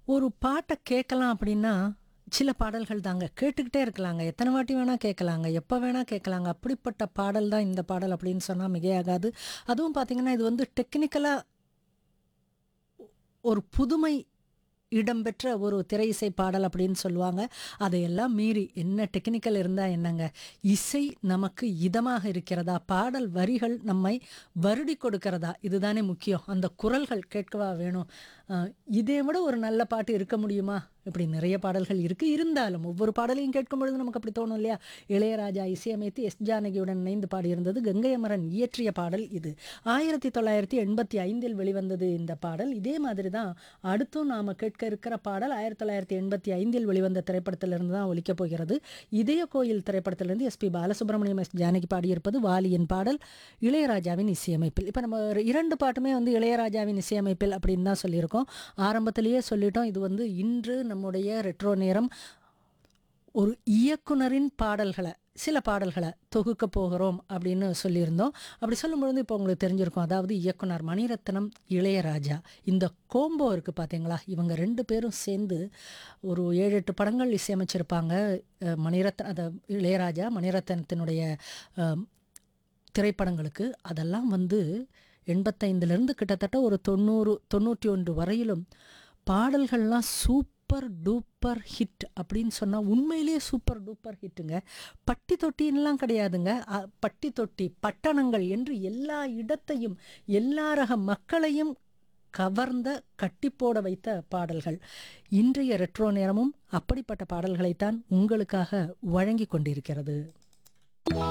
ஒரு பாட்ட கேட்கலாம் அப்படின்னா, சில பாடல்கள் தாங்க. கேட்டுக்கிட்டே இருக்கலாங்க. எத்தன வாட்டி வேணா கேட்கலாங்க. எப்ப வேணா கேட்கலாங்க. அப்படிப்பட்ட பாடல் தான் இந்த பாடல் அப்படின்னு சொன்னா மிகையாகாது. அதுவும் பார்த்தீங்கன்னா, இது வந்து டெக்னிக்கலா ஒரு புதுமை இடம்பெற்ற ஒரு திரை இசை பாடல் அப்படின்னு சொல்லுவாங்க. அதையெல்லாம் மீறி என்ன டெக்னிக்கல் இருந்தா என்னங்க? இசை நமக்கு இதமாக இருக்கிறதா? பாடல் வரிகள் நம்மை வருடிக் கொடுக்கிறதா? இதுதானே முக்கியம். அந்த குரல்கள் கேட்கவா வேணும்? அ இதை விட ஒரு நல்ல பாட்டு இருக்க முடியுமா? இப்படி நிறைய பாடல்கள் இருக்கு. இருந்தாலும் ஒவ்வொரு பாடலையும் கேட்கும் பொழுது நமக்கு அப்படி தோணும் இல்லையா? இளையராஜா இசையமைத்து எஸ். ஜானகியுடன் இணைந்து பாடியிருந்தது கங்கை அமரன் இயற்றிய பாடல் இது. 1985 வெளிவந்தது இந்த பாடல். இதே மாதிரி தான் அடுத்தும் நாம கேட்க இருக்கிற பாடல் 1985 வெளிவந்த திரைப்படத்திலிருந்து தான் ஒலிக்கப் போகிறது. இதய கோயில் திரைப்படத்திலிருந்து S. P. Balasubrahmanyam, S. Janaki பாடியிருப்பது வாலியின் பாடல் இளையராஜாவின் இசையமைப்பில். இப்ப நம்ம 2 பாட்டுமே வந்து இளையராஜாவின் இசையமைப்பில் அப்படின்னு தான் சொல்லியிருக்கோம். ஆரம்பத்திலேயே சொல்லிட்டோம். இது வந்து இன்று நம்முடைய ரெட்ரோ நேரம் ஒரு இயக்குனரின் பாடல்கள சில பாடல்கள தொகுக்கப் போகிறோம் அப்படின்னு சொல்லியிருந்தோம். அப்படி சொல்லும்பொழுது இப்போ உங்களுக்கு தெரிஞ்சிருக்கும். அதாவது இயக்குனர் மணிரத்னம், இளையராஜா இந்த கோம்போ இருக்கு பார்த்தீங்களா? இவங்க 2 பேரும் சேர்ந்து ஒரு 7, 8 படங்கள் இசையமைச்சிருப்பாங்க. அ மணிரத்ன அத இளையராஜா மணிரத்னத்தினுடைய அ திரைப்படங்களுக்கு. அதெல்லாம் வந்து 85லிருந்து கிட்டத்தட்ட ஒரு 90, 91 வரையிலும் பாடல்கள்லாம் சூப்பர் டூப்பர் ஹிட் அப்படின்னு சொன்னா உண்மையிலேயே சூப்பர் டூப்பர் ஹிட்டுங்க. பட்டி தொட்டின்லாம் கிடையாதுங்க. அ பட்டி தொட்டி, பட்டணங்கள் என்று எல்லா இடத்தையும், எல்லா ரக மக்களையும் கவர்ந்த, கட்டிப்போட வைத்த பாடல்கள். இன்றைய ரெட்ரோ நேரமும் அப்படிப்பட்ட பாடல்களைத்தான் உங்களுக்காக வழங்கிக் கொண்டிருக்கிறது.